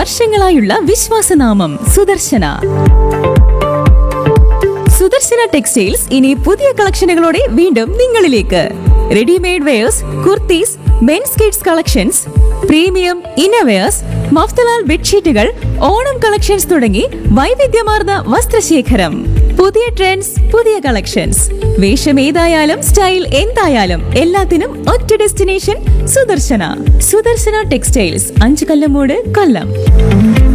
വർഷങ്ങളായുള്ള വിശ്വാസനാമം സുദർശന സുദർശന ടെക്സ്റ്റൈൽസ് ഇനി പുതിയ കളക്ഷനുകളോടെ വീണ്ടും നിങ്ങളിലേക്ക് readymade wears kurtis mens kids collections premium innerwears Mafatlal ബെഡ്ഷീറ്റുകൾ ഓണം കളക്ഷൻസ് തുടങ്ങി വൈവിധ്യമാർന്ന വസ്ത്രശേഖരം പുതിയ ട്രെൻഡ്സ് പുതിയ കളക്ഷൻസ് വേഷം ഏതായാലും സ്റ്റൈൽ എന്തായാലും എല്ലാത്തിനും ഒറ്റ ഡെസ്റ്റിനേഷൻ സുദർശന സുദർശന ടെക്സ്റ്റൈൽസ് അഞ്ചു കല്ലമൂട് കൊല്ലം